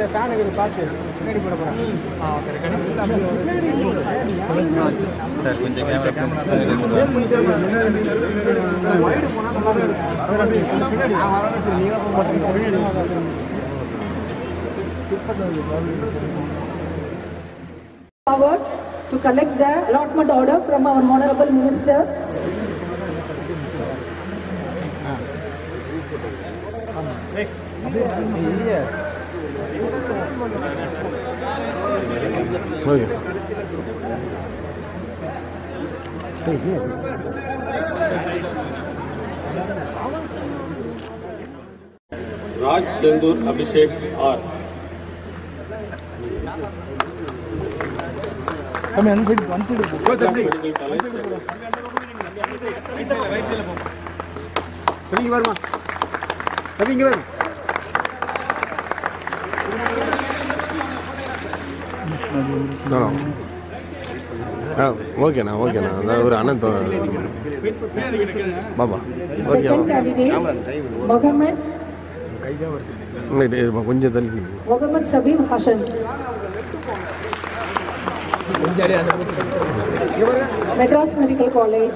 அந்த ஃபேனுக்கு பார்த்து பின்னாடி போட போகிறேன் ஆ ஓகே சார் கொஞ்சம் கேமரா வைடு போனால் நல்லாவே இருக்கும் பின்னாடி நான் வரேன் சரி நீங்கள் போக மாட்டீங்க forward to collect the allotment order from our honorable minister. Okay Raj Senthur Abhishek R கம்மி அந்த சைடு அந்த சைடு பெண்கள் தலைவர் இங்கே வருமா தம்பி இங்கே வரும் ஹலோ ஆ ஓகேண்ணா ஓகேண்ணா அதான் ஒரு அண்ணன் தோ- Baba okay Second candidate, Mohammed, இங்கிட்டு இருப்பா, கொஞ்சம் தள்ளி நில்லு. Mohammed Shabib Hassan. Madras Medical College.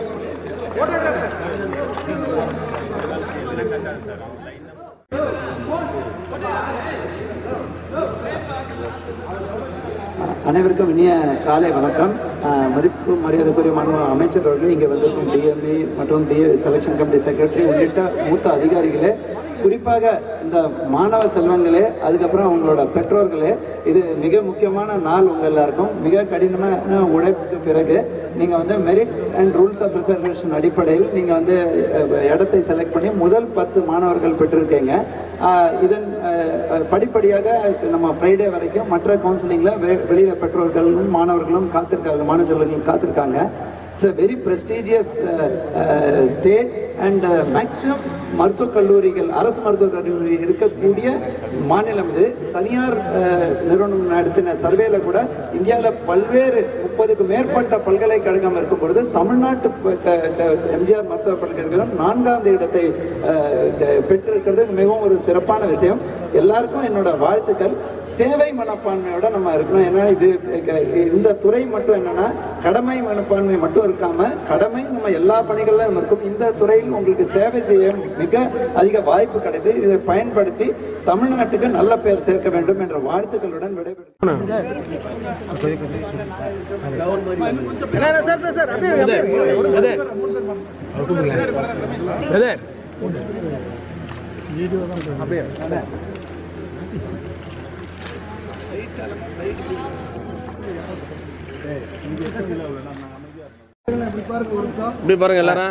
அனைவருக்கும் இனிய காலை வணக்கம் அஹ், மதிப்பு மரியாதைக்குரிய மாண்பு அமைச்சர் அவர்கள் இங்கே வந்திருக்கும் டிஎம்இ மற்றும் டி செலெக்ஷன் கமிட்டி செக்ரட்டரி உள்ளிட்ட மூத்த அதிகாரிகளே குறிப்பாக இந்த மாணவ செல்வங்களே அதுக்கப்புறம் அவங்களோட பெற்றோர்களே இது மிக முக்கியமான நாள் உங்கள் எல்லாருக்கும் மிக கடினமான உழைப்புக்கு பிறகு நீங்கள் வந்து merits and rules of reservation அடிப்படையில் நீங்கள் வந்து அஹ், இடத்தை செலக்ட் பண்ணி முதல் பத்து மாணவர்கள் பெற்றிருக்கீங்க அஹ், இதன் அஹ், படிப்படியாக நம்ம ஃப்ரைடே வரைக்கும் மற்ற கவுன்சிலிங்கில் வெளியில் பெற்றோர்களும் மாணவர்களும் காத்திருக்காங்க மாணவ செல்வங்களும் காத்திருக்காங்க it's a very prestigious state and maximum மருத்துவக் கல்லூரிகள் அரசு மருத்துவக் கல்லூரி இருக்கக்கூடிய மாநிலம் இது தனியார் அஹ், நிறுவனம் நடத்தின சர்வேல கூட இந்தியாவில் பல்வேறு முப்பதுக்கு மேற்பட்ட பல்கலைக்கழகம் இருக்கும் பொழுது தமிழ்நாட்டு ப- க- க- எம்ஜிஆர் மருத்துவ பல்கலைக்கழகம் நான்காவது இடத்தை அஹ், க- பெற்றிருக்கிறது மிகவும் ஒரு சிறப்பான விஷயம் எல்லாருக்கும் என்னோட வாழ்த்துக்கள் சேவை மனப்பான்மையோட நம்ம இருக்கணும் ஏன்னா இது க- இந்த துறை மட்டும் என்னன்னா கடமை மனப்பான்மை மட்டும் இருக்காம கடமை நம்ம எல்லா பணிகளிலும் இருக்கும் இந்த துறையில் உங்களுக்கு சேவை செய்ய மிக அதிக வாய்ப்பு கிடைத்து இதை பயன்படுத்தி தமிழ்நாட்டுக்கு நல்ல பெயர் சேர்க்க வேண்டும் என்ற வாழ்த்துக்களுடன் விடைபெறும் சார் சார் சார் அப்படியே அப்படியே இப்படி பாருங்க எல்லாரும்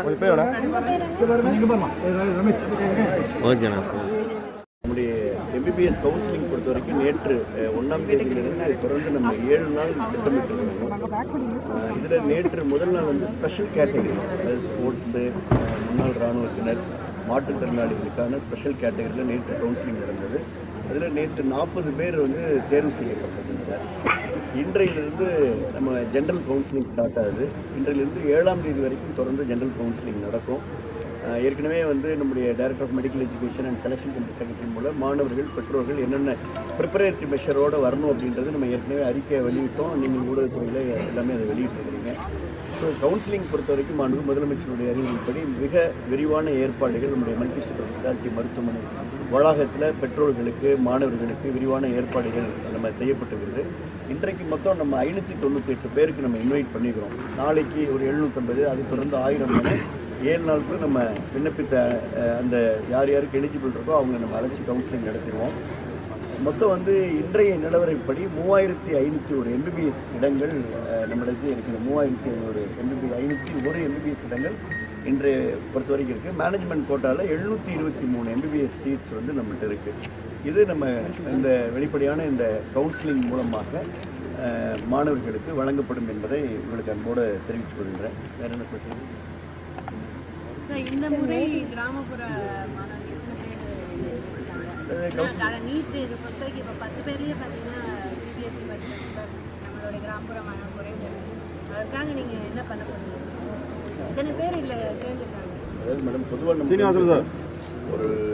ஓகேண்ணா நம்முடைய எம்பிபிஎஸ் கவுன்சிலிங் பொறுத்த வரைக்கும் நேற்று அஹ், ஒண்ணாம் தேதியிலிருந்து தொடர்ந்து நம்ம ஏழு நாள் திட்டமிட்டிருக்கோம் இதில் நேற்று முதல் நாள் வந்து ஸ்பெஷல் கேட்டகரி அதாவது ஸ்போர்ட்ஸு முன்னாள் இராணுவத்தினர் மாற்றுத்திறனாளிகளுக்கான ஸ்பெஷல் கேட்டகரியில் நேற்று கவுன்சிலிங் நடந்தது அதில் நேற்று நாற்பது பேர் வந்து தேர்வு செய்யப்பட்டிருந்தார் இன்றையிலிருந்து நம்ம ஜென்ரல் கவுன்சிலிங் ஸ்டார்ட் ஆகுது இன்றையிலிருந்து ஏழாம் தேதி வரைக்கும் தொடர்ந்து ஜென்ரல் கவுன்சிலிங் நடக்கும் அஹ் ஏற்கனவே வந்து நம்முடைய director of medical education and selection committee secretary மூலம் மாணவர்கள் பெற்றோர்கள் என்னென்ன ப்ரிப்பரேட்டரி மெஷரோடு வரணும் அப்படின்றது நம்ம ஏற்கனவே அறிக்கையை வெளியிட்டோம் நீங்கள் ஊடகத்துறையில் எல்லாமே அதை வெளியிட்டிருக்கிறீங்க ஸோ கவுன்சிலிங் பொறுத்த வரைக்கும் மாண்பு முதலமைச்சருடைய அறிவுரைப்படி மிக விரிவான ஏற்பாடுகள் நம்முடைய மல்டி சூப்பர் ஸ்பெஷாலிட்டி மருத்துவமனை வளாகத்தில் பெற்றோர்களுக்கு மாணவர்களுக்கு விரிவான ஏற்பாடுகள் நம்ம செய்யப்பட்டிருக்கிறது இன்றைக்கு மொத்தம் நம்ம ஐநூற்றி தொண்ணூற்றி எட்டு பேருக்கு நம்ம இன்வைட் பண்ணிக்கிறோம் நாளைக்கு ஒரு எழுநூற்றம்பது அது தொடர்ந்து ஆயிரம் என ஏழு நாளுக்கு நம்ம விண்ணப்பித்த அஹ், அந்த யார் யாருக்கு எலிஜிபிள் இருக்கோ அவங்க நம்ம அழைச்சி கவுன்சிலிங் நடத்திடுவோம் மொத்தம் வந்து இன்றைய நிலவரைப்படி மூவாயிரத்தி ஐநூற்றி ஒரு எம்பிபிஎஸ் இடங்கள் அஹ், நம்மிடத்தில் இருக்குது மூவாயிரத்தி ஐநூறு எம்பிபி ஐநூற்றி ஒரு எம்பிபிஎஸ் இடங்கள் இன்றைய பொறுத்த வரைக்கும் இருக்குது மேனேஜ்மெண்ட் கோட்டாவில் எழுநூற்றி இருபத்தி மூணு எம்பிபிஎஸ் சீட்ஸ் வந்து நம்மகிட்ட இருக்குது இது நம்ம இந்த வெளிப்படையான இந்த கவுன்சிலிங் மூலமாக அஹ், மாணவர்களுக்கு வழங்கப்படும் என்பதை உங்களுக்கு அன்போடு தெரிவித்துக் கொள்கிறேன் வேற என்ன கொஸ்டின் So, இந்த முறை கிராமப்புற மாணவர்கள் எத்தனை பேர் இருக்காங்க? நீட் இது பொறுத்த வரைக்கும் இப்போ பத்து பேர்லயே பார்த்தீங்கன்னா சிபிஎஸ்சி படித்த நம்மளுடைய கிராமப்புற மாணவ குறைந்து அதுக்காக நீங்க என்ன பண்ண போறீங்க இத்தனை பேர் இல்லை சேர்ந்துருக்காங்க அதாவது மேடம் பொதுவாக நம்ம ஒரு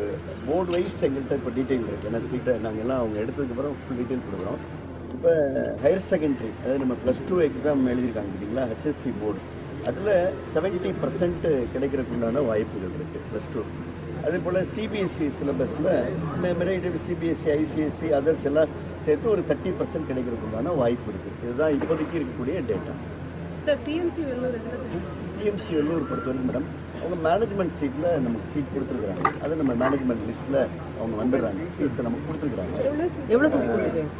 போர்டு வைஸ் எங்கள்கிட்ட இப்போ டீட்டெயில் இருக்குது ஏன்னா சீட்டை நாங்கள் எல்லாம் அவங்க எடுத்ததுக்கப்புறம் ஃபுல் டீட்டெயில் கொடுக்குறோம் இப்போ ஹையர் செகண்டரி அதாவது நம்ம ப்ளஸ் டூ எக்ஸாம் எழுதியிருக்காங்க பார்த்தீங்களா ஹெச்எஸ்சி போர்டு அதில் செவன்ட்டி பர்சன்ட் கிடைக்கிறதுக்கு உண்டான வாய்ப்புகள் இருக்குது ப்ளஸ் டூ அதே போல் சிபிஎஸ்சி சிலபஸில் மெரிடட் சிபிஎஸ்சி ஐசிஎஸ்சி அதர்ஸ் எல்லாம் சேர்த்து ஒரு தேர்ட்டி பர்சன்ட் கிடைக்கிறதுக்கு உண்டான வாய்ப்பு இருக்குது இதுதான் இப்போதைக்கு இருக்கக்கூடிய டேட்டா சார் சிஎம்சி வெள்ளூர் இதில் சிஎம்சி வெள்ளூர் பொறுத்தவரைக்கும் மேடம் அவங்க மேனேஜ்மெண்ட் சீட்டில் நமக்கு சீட் கொடுத்துருக்குறாங்க அது நம்ம மேனேஜ்மெண்ட் லிஸ்ட்டில் அவங்க வந்துடுறாங்க சீட்ஸை நமக்கு கொடுத்துருக்குறாங்க எவ்வளோ சீட் கொடுத்துருக்கீங்க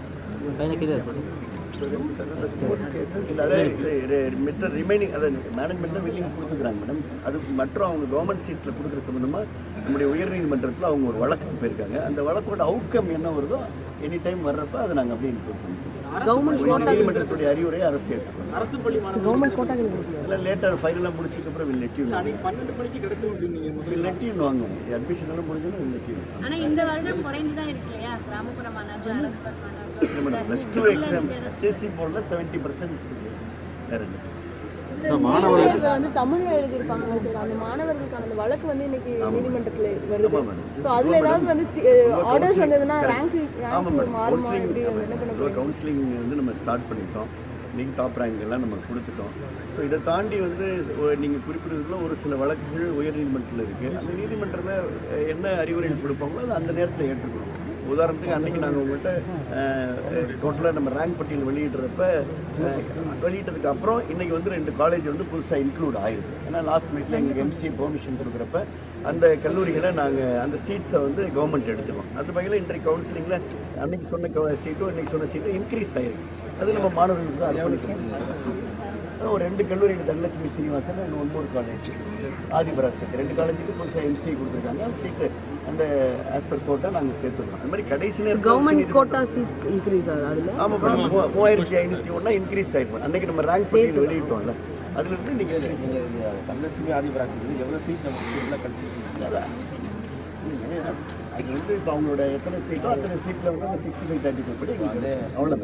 மித்த ரிமைனிங் அதை மேனேஜ்மெண்ட் தான் வெளியே கொடுத்துருக்குறாங்க மேடம் அது மற்றும் அவங்க கவர்மெண்ட் சீட்ஸில் கொடுக்குற சம்மந்தமாக நம்முடைய உயர்நீதிமன்றத்தில் அவங்க ஒரு வழக்கு போயிருக்காங்க அந்த வழக்கோட அவுட்கம் என்ன வருதோ எனி டைம் வர்றப்ப அதை நாங்கள் அப்படியே இன்க்ளூட் பண்ணிக்கிறோம் நீதிமன்றத்துடைய அறிவுரை அரசு ஏற்றுக்கணும் அரசு பள்ளி கவர்மெண்ட் கோட்டா இல்லை லேட்டாக ஃபைனலாக முடிச்சதுக்கு அப்புறம் வில் லெட்டியூ பன்னெண்டு மணிக்கு கிடைக்கும் லெட்டியூன் வாங்குவோம் அட்மிஷன் எல்லாம் முடிஞ்சோன்னா வில் லெட்டியூன் ஆனா இந்த வருடம் குறைந்து தான் இருக்கு இல்லையா கிராமப்புற மாணவர்கள் அரசுபுற மாணவர்கள் ப்ளஸ் டூ எக்ஸாம் ஹெச்எஸ்சி போர்டில் செவன்ட்டி பர்சன்ட் வேறு என்ன இப்ப வந்து தமிழ்ல எழுதியிருப்பாங்க சார் அந்த மாணவர்களுக்கான அந்த வழக்கு வந்து இன்னைக்கு நீதிமன்றத்துல வருது ஆமாம் மேடம் ஸோ அதுல ஏதாவது வந்து ஆர்டர்ஸ் வந்ததுன்னா ரேங்க் ஆமாம் ரேங்க் மேடம் மாறுமா கவுன்சிலிங் எப்படி வந்து என்ன பண்ண போறீங்க? கவுன்சிலிங் வந்து நம்ம ஸ்டார்ட் பண்ணிட்டோம் இன்னைக்கு டாப் ரேங்க் எல்லாம் நம்ம கொடுத்துட்டோம் ஸோ இதை தாண்டி வந்து நீங்கள் குறிப்பிட்டதுல ஒரு சில வழக்குகள் உயர் நீதிமன்றத்தில் இருக்குது அந்த நீதிமன்றத்தில் என்ன அறிவுரைகள் கொடுப்பாங்களோ அதை அந்த நேரத்தில் ஏற்றுக்கணும் உதாரணத்துக்கு அன்னைக்கு நாங்கள் உங்கள்கிட்ட டோட்டலாக நம்ம ரேங்க் பட்டியல் வெளியிடுறப்ப அஹ், வெளியிட்டதுக்கு அப்புறம் இன்னைக்கு வந்து ரெண்டு காலேஜ் வந்து புதுசாக இன்க்ளூட் ஆயிருக்கு ஏன்னா லாஸ்ட் மினிட்ல எங்களுக்கு எம்சிஏ பெர்மிஷன் கொடுக்குறப்ப அந்த கல்லூரிகளை நாங்கள் அந்த சீட்ஸை வந்து கவர்மெண்ட் எடுத்துக்கோம் அது வகையில் இன்றைக்கு கவுன்சிலிங்கில் அன்னைக்கு சொன்ன சீட்டும் இன்னைக்கு சொன்ன சீட்டும் இன்க்ரீஸ் ஆயிருக்கு அது நம்ம மாணவர்களுக்கு அர்ப்பணிக்கணும் ஒரு ரெண்டு கல்லூரி தனலட்சுமி சீனிவாசன் அண்ட் ஒன்பது காலேஜ் ஆதிபராசன் ரெண்டு காலேஜுக்கு புதுசாக எம்சிஏ கொடுத்துருக்காங்க சீட்டு அந்த ஆஸ் பர் கோட்டா நாங்கள் சேர்த்துருக்கோம் அது மாதிரி கடைசி நேரத்தில் கவர்மெண்ட் கோட்டா சீட்ஸ் இன்க்ரீஸ் ஆகுது அதுல ஆமாம் மேடம் மூ- மூவாயிரத்தி ஐநூற்றி ஒன்றா இன்க்ரீஸ் ஆயிருக்கும் அன்னைக்கு நம்ம ரேங்க் பட்டியல் வெளியிட்டோம்ல அதுல இருந்து இன்னைக்கு தனலட்சுமி ஆதிபராசன் எவ்வளோ சீட் நம்ம சீட்டில் கழிச்சு அதான். இல்லைங்க, அது வந்து இப்போ அவங்களோட எத்தனை சீட்டோ அத்தனை சீட்டில் வந்து அந்த சிக்ஸ்டி ஃபைவ் தேர்ட்டி ஃபைவ் படி அவ்வளோ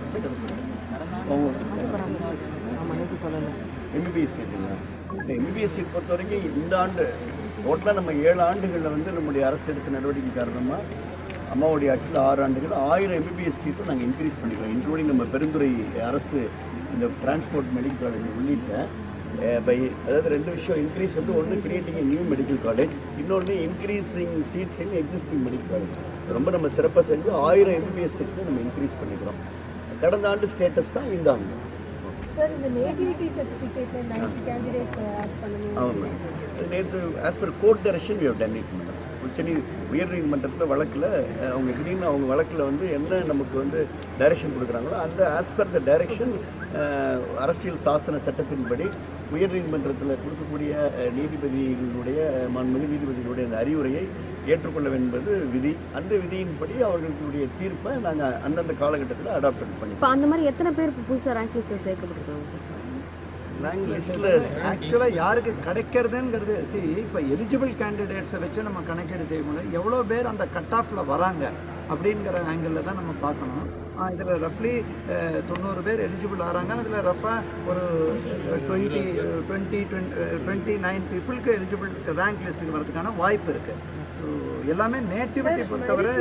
எம்பிபிஎஸ் சீட்டுங்களா இந்த எம்பிபிஎஸ் சீட் பொறுத்த வரைக்கும் இந்த ஆண்டு டோட்டலாக நம்ம ஏழு ஆண்டுகளில் வந்து நம்முடைய அரசு எடுத்த நடவடிக்கை காரணமாக அம்மாவுடைய ஆட்சியில் ஆறு ஆண்டுகள் ஆயிரம் எம்பிபிஎஸ் சீட்டும் நாங்கள் இன்க்ரீஸ் பண்ணிக்கிறோம் இன்க்ளூடிங் நம்ம பெருந்துறை அரசு இந்த டிரான்ஸ்போர்ட் மெடிக்கல் காலேஜ் உள்ளிட்ட பை அதாவது ரெண்டு விஷயம் இன்க்ரீஸ் வந்து ஒன்று கிரியேட்டிங் நியூ மெடிக்கல் காலேஜ் இன்னொன்று increasing seats in existing medical college ரொம்ப நம்ம சிறப்பாக செஞ்சு ஆயிரம் எம்பிபிஎஸ் சீட்ஸ் நம்ம இன்க்ரீஸ் பண்ணிக்கிறோம் கடந்த ஆண்டு ஸ்டேட்டஸ் தான் இந்த ஆண்டு சார் இந்த நேட்டிவிட்டி சர்டிஃபிகேட்ல நைன்டி கேண்டிடேட்ஸ் ஆட் பண்ணணும் ஆமாம் மேடம் அது நேற்று as per court direction we have done it madam உச்சநீ உயர்நீதிமன்றத்தில் வழக்கில் அஹ், அவங்க திடீர்னு அவங்க வழக்கில் வந்து என்ன நமக்கு வந்து டைரக்ஷன் கொடுக்குறாங்களோ அந்த ஆஸ் பர் த டைரக்ஷன் அரசியல் சாசன சட்டத்தின்படி உயர்நீதிமன்றத்தில் கொடுக்கக்கூடிய அஹ், நீதிபதிகளுடைய அஹ், மாண்புமிகு நீதிபதிகளுடைய அந்த அறிவுரையை ஏற்றுக்கொள்ள என்பது விதி அந்த விதியின்படி அவர்களுடைய தீர்ப்பை நாங்கள் அந்தந்த காலகட்டத்தில் அடாப்ட் பண்ணி இப்போ அந்த மாதிரி எத்தனை பேர் இப்போ புதுசாக ரேங்க் லிஸ்ட்டில் சேர்க்கப்பட்டிருக்காங்க ரேங்க் லிஸ்ட்டில் ஆக்சுவலாக யாருக்கு கிடைக்கிறதுங்கிறது சி இப்போ எலிஜிபிள் கேண்டிடேட்ஸை வச்சு நம்ம கணக்கீடு செய்யும்போது எவ்வளோ பேர் அந்த கட் ஆஃபில் வராங்க அப்படிங்கிற ஆங்கிளில் தான் நம்ம பார்க்கணும் இதில் ரஃப்லி தொண்ணூறு பேர் எலிஜிபிள் ஆகிறாங்க அதில் ரஃபாக ஒரு டுவெண்ட்டி டுவெண்ட்டி டுவெண்ட்டி நைன் பீப்புளுக்கு எலிஜிபிள் ரேங்க் லிஸ்ட்டுக்கு வரதுக்கான வாய்ப்பு இருக்குது ஸோ எல்லாமே நேட்டிவிட்டி பொறுத்தவரை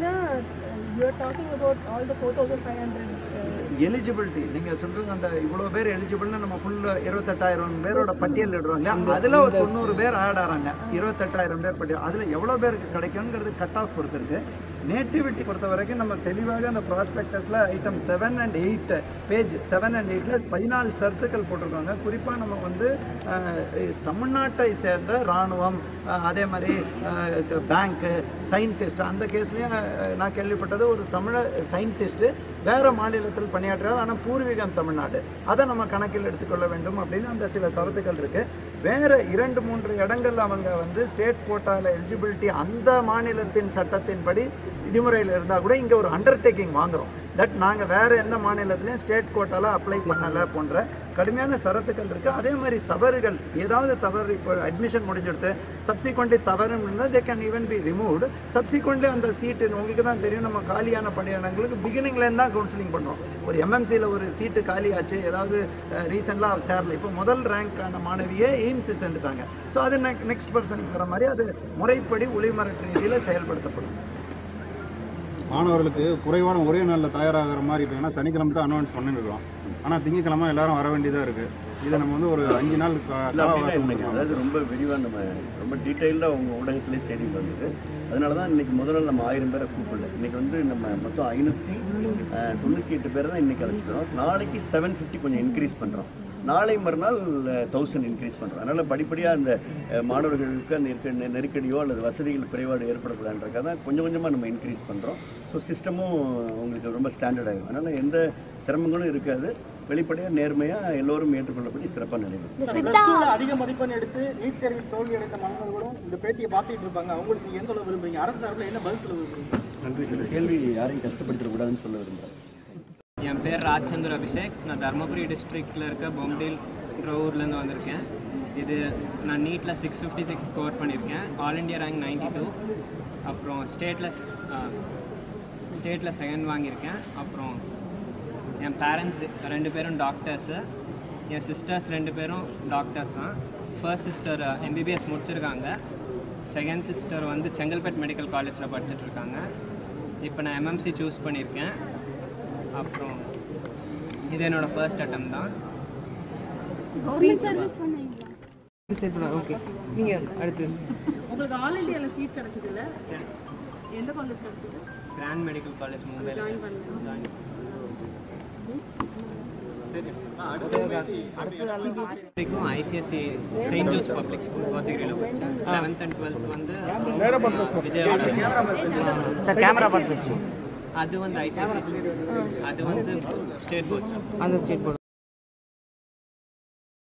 you're talking about all the four thousand five hundred eligibility நீங்கள் சொல்கிறது அந்த இவ்வளோ பேர் எலிஜிபிள்னு நம்ம ஃபுல் இருபத்தெட்டாயிரம் பேரோட பட்டியல் இடுறோம் இல்லையா அதில் ஒரு தொண்ணூறு பேர் ஆட் ஆகிறாங்க இருபத்தெட்டாயிரம் பேர் பட்டியல் அதில் எவ்வளோ பேருக்கு கிடைக்குங்கிறது கட் ஆஃப் பொறுத்து இருக்கு நேட்டிவிட்டி பொறுத்த வரைக்கும் நம்ம தெளிவாக அந்த ப்ராஸ்பெக்டஸில் item seven and eight page seven and எயிட்டில் பதினாலு ஷரத்துக்கள் போட்டிருக்காங்க குறிப்பாக நம்ம வந்து அஹ், தமிழ்நாட்டை சேர்ந்த இராணுவம் அஹ், அதே மாதிரி பேங்க்கு சயின்டிஸ்ட் அந்த கேஸ்லேயும் நான் கேள்விப்பட்டது ஒரு தமிழ சயின்டிஸ்ட்டு வேறு மாநிலத்தில் பணியாற்றுறார் ஆனால் பூர்வீகம் தமிழ்நாடு அதை நம்ம கணக்கில் எடுத்துக்கொள்ள வேண்டும் அப்படின்னு அந்த சில சரத்துக்கள் இருக்குது வேறு இரண்டு மூன்று இடங்கள்ல அவங்க வந்து ஸ்டேட் கோட்டாவில் எலிஜிபிலிட்டி அந்த மாநிலத்தின் சட்டத்தின்படி விதிமுறையில் இருந்தால் கூட இங்கே ஒரு அண்டர்டேக்கிங் வாங்குறோம் தட் நாங்கள் வேறு எந்த மாநிலத்திலையும் ஸ்டேட் கோட்டாவில் அப்ளை பண்ணலை போன்ற கடுமையான சரத்துக்கள் இருக்குது அதே மாதிரி தவறுகள் ஏதாவது தவறு இப்போ அட்மிஷன் முடிஞ்செடுத்து சப்சிக்வெண்ட்லி தவறுன்னு they can even be removed subsequently அந்த சீட்டு உங்களுக்கு தான் தெரியும் நம்ம காலியான பணியிடங்களுக்கு பிகினிங்லேருந்து தான் கவுன்சிலிங் பண்ணுறோம் ஒரு எம்எம்சியில் ஒரு சீட்டு காலியாச்சு ஏதாவது ரீசெண்டாக சேரல இப்போ முதல் ரேங்க்கான மாணவியே எய்ம்ஸ் சேர்ந்துட்டாங்க ஸோ அது நெக்ஸ்ட் பர்சனுங்கிற மாதிரி அது முறைப்படி ஒளிமரட்டு ரீதியில் செயல்படுத்தப்படும் மாணவர்களுக்கு குறைவான ஒரே நாளில் தயாராகிற மாதிரி இப்போ ஏன்னா சனிக்கிழமை தான் அனௌன்ஸ் பண்ணிருக்கோம் ஆனால் திங்கக்கிழமை எல்லாரும் வர வேண்டியதாக இருக்குது இதை நம்ம வந்து ஒரு அஞ்சு நாள் கா- இல்லை அப்படிலாம் கால இல்லைங்க அதாவது ரொம்ப விரிவாக நம்ம ரொம்ப டீட்டெயில்டாக உங்கள் ஊடகத்திலே செய்தி வந்தது அதனால தான் இன்னைக்கு முதல்ல நம்ம ஆயிரம் பேரை கூப்பிடல இன்னைக்கு வந்து நம்ம மொத்தம் ஐநூற்றி தொண்ணூற்றி எட்டு பேர் தான் இன்னைக்கு அழைச்சிக்கிறோம் நாளைக்கு செவன் ஃபிஃப்டி கொஞ்சம் இன்க்ரீஸ் பண்ணுறோம் நாளை மறுநாள் தௌசண்ட் இன்க்ரீஸ் பண்ணுறோம் அதனால் படிப்படியாக அந்த அஹ், மாணவர்களுக்கு அந்த இருக்க நெ- நெருக்கடியோ அல்லது வசதிகள் குறைபாடு ஏற்படக்கூடாதுன்றக்காக தான் கொஞ்சம் கொஞ்சமாக நம்ம இன்க்ரீஸ் பண்ணுறோம் ஸோ சிஸ்டமும் உங்களுக்கு ரொம்ப ஸ்டாண்டர்ட் ஆகும் அதனால் எந்த சிரமங்களும் இருக்காது வெளிப்படையாக நேர்மையாக எல்லோரும் ஏற்றுக்கொள்ளப்படி சிறப்பாக நடைபெறும் அதிக மதிப்பெண் எடுத்து நீட் தேர்வில் தோல்வி அடைந்த மாணவர்களும் இந்த பேட்டியை பார்த்துட்டு இருப்பாங்க அவங்களுக்கு நீங்க என்ன சொல்ல விரும்புறீங்க அரசு சார்பில் என்ன பதில் சொல்ல விரும்புறீங்க நன்றி இந்த கேள்வி யாரையும் கஷ்டப்படுத்தக்கூடாதுன்னு சொல்ல விரும்புகிறேன் என் பேர் ராஜ்சந்தர் அபிஷேக் நான் தருமபுரி டிஸ்ட்ரிக்டில் இருக்க பொம்டில் ஊர்லேருந்து வந்திருக்கேன் இது நான் நீட்டில் சிக்ஸ் ஃபிஃப்டி சிக்ஸ் ஸ்கோர் பண்ணியிருக்கேன் all India rank ninety two அப்புறம் ஸ்டேட்டில் ஸ்டேட்டில் செகண்ட் வாங்கியிருக்கேன் அப்புறம் என் பேரண்ட்ஸ் ரெண்டு பேரும் டாக்டர்ஸு என் சிஸ்டர்ஸ் ரெண்டு பேரும் டாக்டர்ஸ் தான் ஃபர்ஸ்ட் சிஸ்டர் எம்பிபிஎஸ் முடிச்சிருக்காங்க செகண்ட் சிஸ்டர் வந்து செங்கல்பேட் மெடிக்கல் காலேஜில் படிச்சுட்டு இருக்காங்க இப்போ நான் எம்எம்சி சூஸ் பண்ணியிருக்கேன் அப்புறம் இது என்னோட ஃபர்ஸ்ட் அட்டம் தான் கவர்மெண்ட் சர்வீஸ் பண்ணுவீங்களா ஓகே நீங்க அடுத்து உங்களுக்கு ஆல் இந்தியாவில் சீட் கிடைச்சது இல்ல எந்த காலேஜ் கிடைச்சது கிராண்ட் மெடிக்கல் காலேஜ் மும்பையில் ஜாயின் பண்ணீங்க ஜாயின் வரைக்கும் ICSE Saint George public school கோத்தகிரியில் படித்தேன் லெவன்த் அண்ட் டுவெல்த் வந்து விஜயவாடா சார் கேமரா பார்த்து அது வந்து ஐசிஎஸ்சி அது வந்து ஸ்டேட் போர்ட்ஸ் அந்த ஸ்டேட் போர்டு